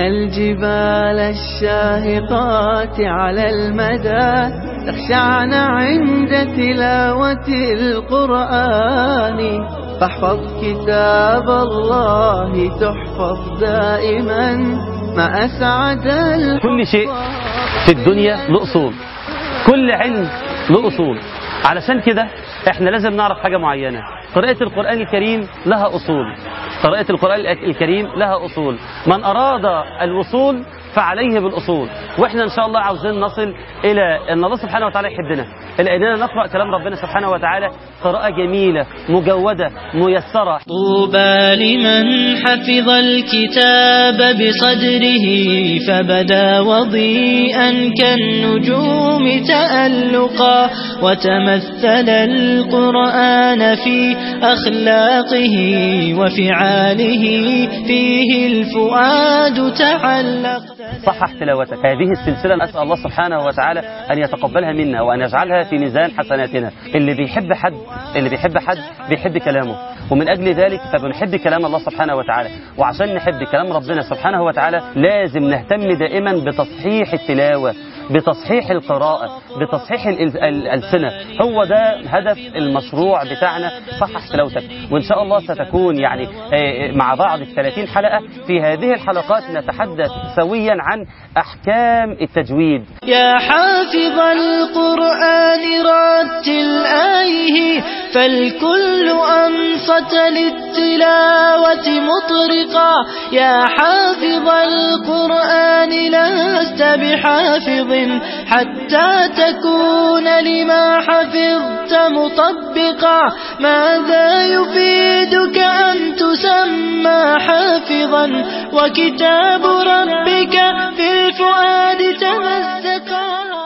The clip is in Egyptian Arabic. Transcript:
الجبال الشاهقات على المدى تخشعن عند تلاوة القرآن فاحفظ كتاب الله تحفظ دائما ما أسعد كل شيء في الدنيا له أصول كل علم له أصول علشان كده احنا لازم نعرف حاجة معينة قراءة القرآن الكريم لها أصول قراءة القرآن الكريم لها أصول من أراد الوصول فعليه بالأصول وإحنا إن شاء الله عاوزين نصل إلى أن الله سبحانه وتعالى يحبنا إلى أننا نقرأ كلام ربنا سبحانه وتعالى قراءة جميلة مجودة ميسرة طوبى لمن حفظ الكتاب بصدره فبدا وضيئا كالنجوم تألقا وتمثل القرآن في أخلاقه وفعاله فيه الفؤاد تعلق صحح تلاوتك هذه السلسلة أسأل الله سبحانه وتعالى أن يتقبلها منا وأن يجعلها في ميزان حسناتنا اللي بيحب حد اللي بيحب حد بيحب كلامه ومن أجل ذلك فبنحب كلام الله سبحانه وتعالى وعشان نحب كلام ربنا سبحانه وتعالى لازم نهتم دائما بتصحيح التلاوة بتصحيح القراءة بتصحيح الألسنة هو ده هدف المشروع بتاعنا صحح تلاوتك وإن شاء الله ستكون يعني مع بعض الثلاثين حلقة في هذه الحلقات نتحدث سويا عن أحكام التجويد يا حافظ القرآن رتل آيه فالكل أنصت للتلاوة مطرقا يا حافظ القرآن لست بحافظ حتى تكون لما حفظت مطبقا ماذا يفيدك أن تسمى حافظا وكتاب ربك في الفؤاد تمزقا